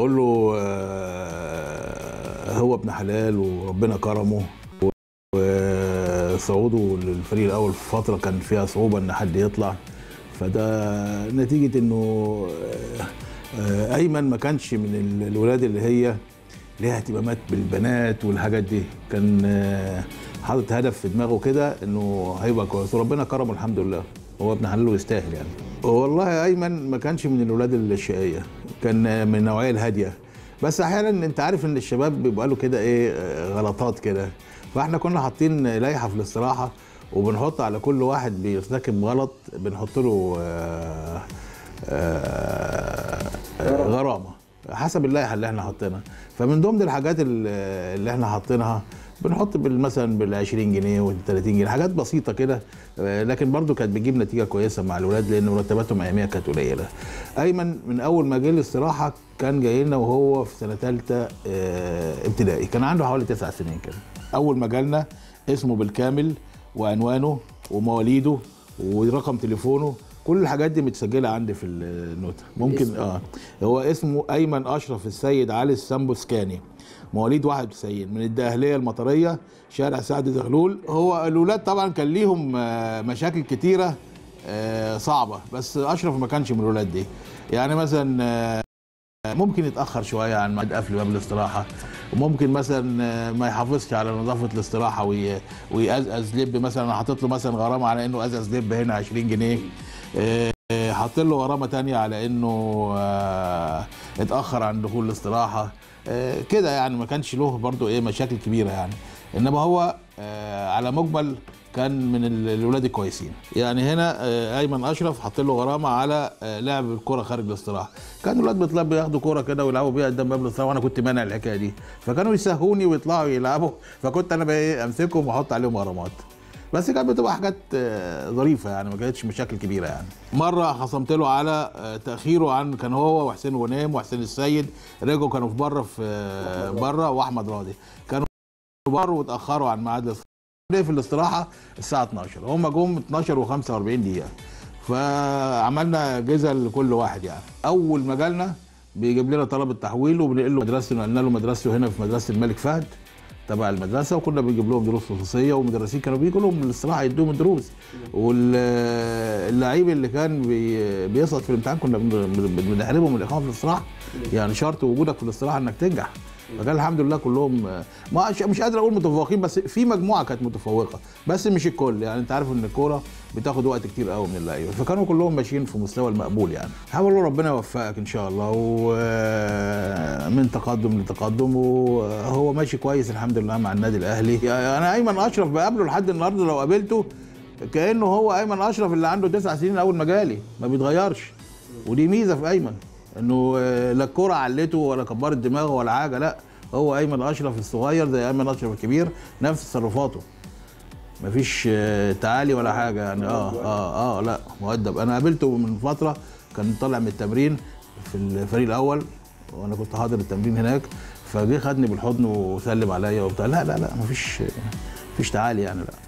بقول له آه، هو ابن حلال وربنا كرمه وصعوده للفريق الاول في فتره كان فيها صعوبه ان حد يطلع فده نتيجه انه آه، آه، ايمن ما كانش من ال- الولاد اللي هي ليها اهتمامات بالبنات والحاجات دي كان آه، حاطط هدف في دماغه كده انه هيبقى كويس وربنا كرمه الحمد لله هو ابن حلال ويستاهل يعني والله ايمن ما كانش من الولاد الشقيه كان من النوعيه الهاديه بس احيانا انت عارف ان الشباب بيبقى له كده ايه آه، غلطات كده فاحنا كنا حاطين لائحه في الاستراحه وبنحط على كل واحد بيرتكب غلط بنحط له آه، آه، آه، غرامه حسب اللائحه اللي احنا حاطينها فمن ضمن الحاجات اللي اللي احنا حاطينها بنحط بال- مثلا بال 20 جنيه وال 30 جنيه حاجات بسيطه كده آه، لكن برضو كانت بتجيب نتيجه كويسه مع الولاد لان مرتباتهم اياميها كانت قليله. ايمن من اول ما جه الاستراحه كان جاي لنا وهو في سنه ثالثه ابتدائي كان عنده حوالي تسع سنين كده. اول ما جالنا اسمه بالكامل وعنوانه ومواليده ورقم تليفونه كل الحاجات دي متسجله عندي في النوتة ممكن اه هو اسمه ايمن اشرف السيد علي السمبوسكاني مواليد 91 من الدقهليه المطريه شارع سعد زغلول هو الاولاد طبعا كان ليهم آه، مشاكل كتيره آه، صعبه بس اشرف ما كانش من الولاد دي يعني مثلا آه، ممكن يتاخر شويه عن ميعاد قفل باب الاستراحه وممكن مثلا آه، ما يحافظش على نظافه الاستراحه وي- ويقزقز لب مثلا انا حاطط له مثلا غرامه على انه قزقز لب هنا 20 جنيه آه، آه، حاطط له غرامه تانية على انه آه، اتاخر عن دخول الاستراحه آه، كده يعني ما كانش له برضو ايه مشاكل كبيره يعني انما هو آه، على مجمل كان من ال- الولاد الكويسين يعني هنا آه، ايمن اشرف حط له غرامه على آه، لعب الكره خارج الاستراحه كان الولاد بيطلعوا بياخدوا كوره كده ويلعبوا بيها قدام باب الاستراحه وانا كنت مانع الحكايه دي فكانوا يسهوني ويطلعوا يلعبوا فكنت انا بقى ايه امسكهم واحط عليهم غرامات بس كانت بتبقى حاجات آه، ظريفه يعني ما كانتش مشاكل كبيره يعني مره خصمت له على آه، تاخيره عن كان هو وحسين غنيم وحسين السيد رجعوا كانوا في بره في آه، بره واحمد راضي كانوا بره واتاخروا عن ميعاد الاستراحه في الاستراحه الساعه 12 هم جم 12 و45 دقيقه فعملنا جزء لكل واحد يعني اول ما جالنا بيجيب لنا طلب التحويل وبنقل له مدرسته نقلنا له مدرسته هنا في مدرسه الملك فهد تبع المدرسه وكنا بنجيب لهم دروس خصوصيه ومدرسين كانوا بيجوا لهم الاستراحه يدوهم الدروس واللعيب اللي كان بي- بيسقط في الامتحان كنا بن- بن- بنحرمه من الاقامه في الاستراحه يعني شرط وجودك في الاستراحه انك تنجح فكان الحمد لله كلهم ما مش قادر اقول متفوقين بس في مجموعه كانت متفوقه بس مش الكل يعني انت عارف ان الكوره بتاخد وقت كتير قوي من اللعيبه فكانوا كلهم ماشيين في مستوى المقبول يعني حاول له ربنا يوفقك ان شاء الله ومن تقدم لتقدم وهو ماشي كويس الحمد لله مع النادي الاهلي يعني انا ايمن اشرف بقابله لحد النهارده لو قابلته كانه هو ايمن اشرف اللي عنده تسع سنين اول ما جالي ما بيتغيرش ودي ميزه في ايمن انه آه، لا الكوره علته ولا كبرت دماغه ولا حاجه لا هو ايمن اشرف الصغير زي ايمن اشرف الكبير نفس تصرفاته مفيش آه، تعالي ولا حاجه يعني اه اه اه لا مؤدب انا قابلته من فتره كان طالع من التمرين في الفريق الاول وانا كنت حاضر التمرين هناك فجه خدني بالحضن وسلم عليا وبتاع لا لا لا مفيش مفيش تعالي يعني لا